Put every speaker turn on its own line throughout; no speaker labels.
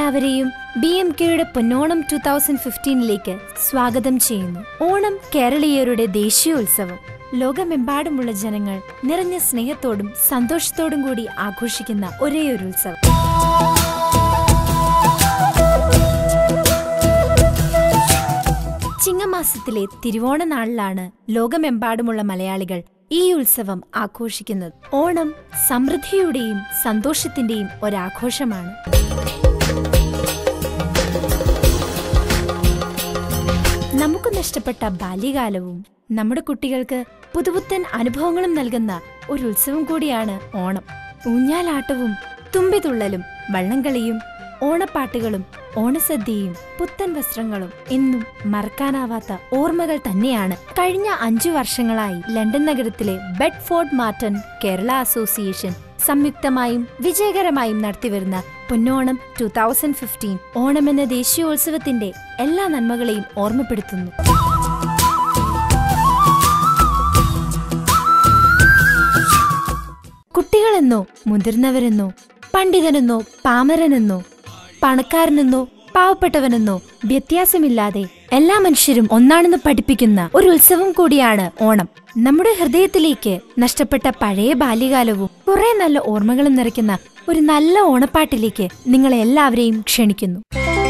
എല്ലാവരെയും B M കെയുടെ പൊന്നോണം two thousand ഫിഫ്റ്റീനിലേക്ക് സ്വാഗതം ചെയ്യുന്നു ഓണം കേരളീയരുടെ ദേശീയോത്സവം ലോകമെമ്പാടുമുള്ള ജനങ്ങൾ നിറഞ്ഞ സ്നേഹത്തോടും സന്തോഷത്തോടും കൂടി ആഘോഷിക്കുന്ന ഒരേയൊരു ഉത്സവം ചിങ്ങമാസത്തിലെ തിരുവോണ നാളിലാണ് ലോകമെമ്പാടുമുള്ള മലയാളികൾ ഈ ഉത്സവം ആഘോഷിക്കുന്നത് ഓണം സമൃദ്ധിയുടെയും സന്തോഷത്തിന്റെയും ഒരാഘോഷമാണ് നമുക്ക് നഷ്ടപ്പെട്ട ബാല്യകാലവും നമ്മുടെ കുട്ടികൾക്ക് പുതുപുത്തൻ അനുഭവങ്ങളും നൽകുന്ന ഒരു ഉത്സവം കൂടിയാണ് ഓണം ഊഞ്ഞാലാട്ടവും തുമ്പിതുള്ളലും വള്ളംകളിയും ഓണപ്പാട്ടുകളും ഓണസദ്യയും പുത്തൻ വസ്ത്രങ്ങളും എന്നും മറക്കാനാവാത്ത ഓർമ്മകൾ തന്നെയാണ് കഴിഞ്ഞ അഞ്ചു വർഷങ്ങളായി ലണ്ടൻ നഗരത്തിലെ ബെഡ്ഫോർഡ് മാർട്ടൺ കേരള അസോസിയേഷൻ സംയുക്തമായും വിജയകരമായും നടത്തിവരുന്ന Ponnonam two thousand fifteen Onam എന്ന ദേശീയോത്സവത്തിന്റെ എല്ലാ നന്മകളെയും ഓർമ്മപ്പെടുത്തുന്നു കുട്ടികളെന്നോ മുതിർന്നവരെന്നോ പണ്ഡിതനെന്നോ പാമരനെന്നോ പണക്കാരനെന്നോ പാവപ്പെട്ടവനെന്നോ വ്യത്യാസമില്ലാതെ എല്ലാ മനുഷ്യരും ഒന്നാണെന്ന് പഠിപ്പിക്കുന്ന ഒരു ഉത്സവം കൂടിയാണ് ഓണം നമ്മുടെ ഹൃദയത്തിലേക്ക് നഷ്ടപ്പെട്ട പഴയ ബാല്യകാലവും കുറെ നല്ല ഓർമ്മകളും നിറയ്ക്കുന്ന ഒരു നല്ല ഓണപ്പാട്ടിലേക്ക് നിങ്ങളെ എല്ലാവരെയും ക്ഷണിക്കുന്നു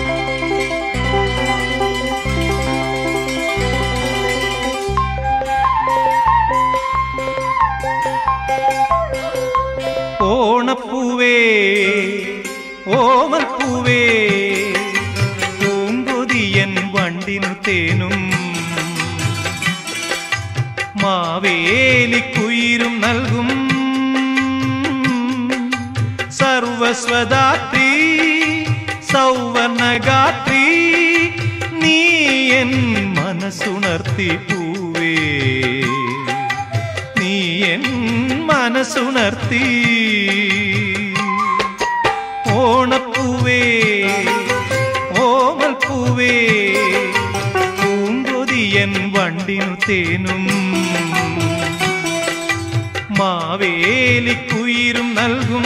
ഓണപ്പൂവേ ഓമൽപ്പൂവേ പൂങ്കൊതിയൻ വണ്ടിനു തേനും മാവേലിക്കുയിരും നൽകും സർവസ്വദാത്രി സൗവർണഗാത്രി നീ എൻ മനസ്സുണർത്തി പൂവേ നീ എൻ മനസ്സുണർത്തി ഓണപ്പൂവേ ഓമൽപ്പൂവേ പൂങ്കൊതിയൻ വണ്ടിനു തേനും മാവേലിക്കുയിരും നൽകും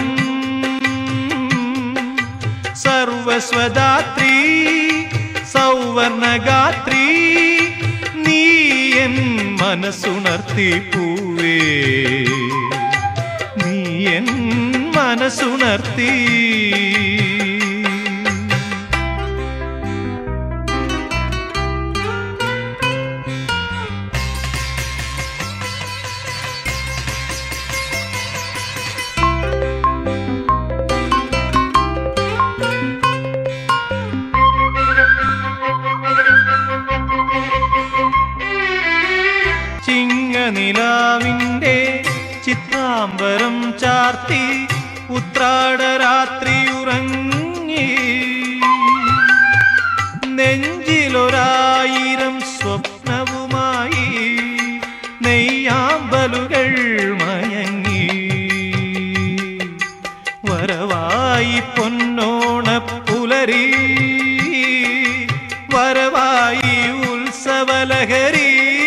സർവസ്വദാത്രി സൗവർണഗാത്രി നീ എൻ മനസ്സുണർത്തി പൂവേ നീ എൻ മനസ്സുണർത്തി ചിങ്ങനിലാവിൻ്റെ ചിത്രാംബരം ചാർത്തി ഉത്രാടരാത്രി ഉറങ്ങി നെഞ്ചിലൊരായിരം സ്വപ്നവുമായി നെയ്യാമ്പലുകൾ മയങ്ങി വരവായി പൊന്നോണപ്പുലരി വരവായി ഉത്സവലഹരി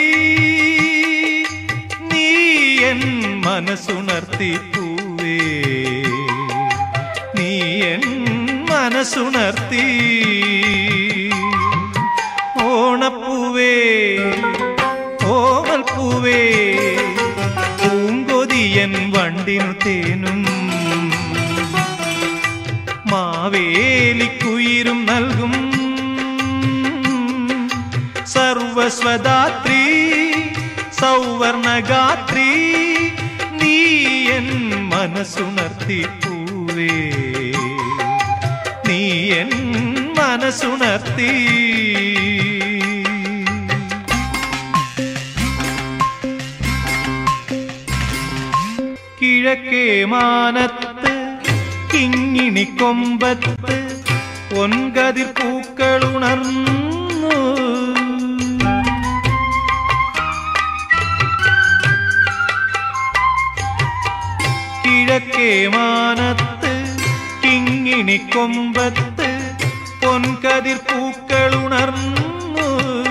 നീ എൻ മനസ്സുണർത്തി പൂവേ നീ എൻ മനസ്സുണർത്തി ഓണപ്പൂവേ ഓമൽപ്പൂവേ പൂങ്കൊതിയൻ വണ്ടിനു തേനും മാവേലിക്കുയിരും നൽകും സർവസ്വദാത്രി സൗവർണഗാത്രി നീ എൻ മനസ്സുണർത്തി പൂവേ നീ എൻ മനസ്സുണർത്തി കിഴക്കേ മാനത്ത് കിങ്ങിണിക്കൊമ്പത്ത് പൊൻകതിർ പൂക്കളുണർന്നു കിഴക്കേ മാനത്ത് കിങ്ങിണിക്കൊമ്പത്ത് പൊൻകതിർ പൂക്കളുണർന്നു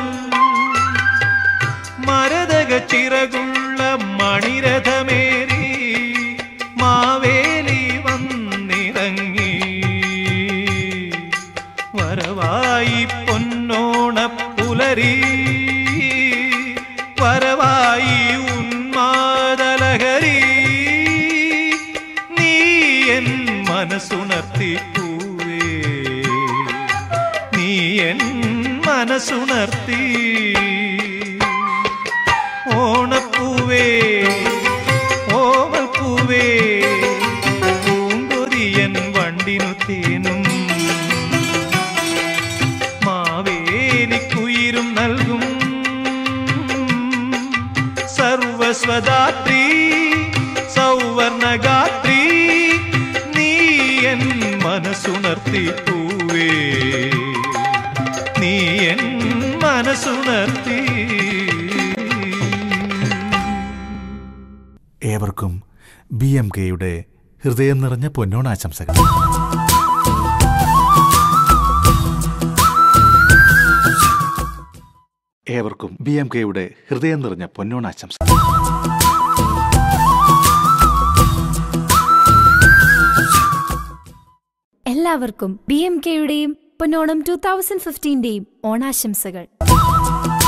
മരതക ചിറകുള്ള മണിരഥമേറി മാവേലി വന്നിറങ്ങി ലഹരി വരവായി ഉന്മാദലഹരി നീ എൻ മനസ്സുണർത്തി പൂവേ നീ എൻ മനസ്സുണർത്തി ഓണപ്പൂവേ ഓമൽ പൂവേ പൂങ്കൊതിയൻ വണ്ടിനു തേനും മാവേലിക്കുയിരും നൽകും സർവസ്വദാത്രി സൗവർണഗാത്രി നീ എൻ മനസ്സുണർത്തി പൂവേ നീ എൻ മനസ്സുണർത്തി
ഏവർക്കും ബി എം കെയുടെ ഹൃദയം നിറഞ്ഞ പൊന്നോണാശംസകൾ ഏവർക്കും ബി എം കെയുടെ ഹൃദയം നിറഞ്ഞ പൊന്നോണാശംസ
എല്ലാവർക്കും ബി എം കെയുടെയും പൊന്നോണം ടു തൗസൻഡ് ഫിഫ്റ്റീന്റെയും ഓണാശംസകൾ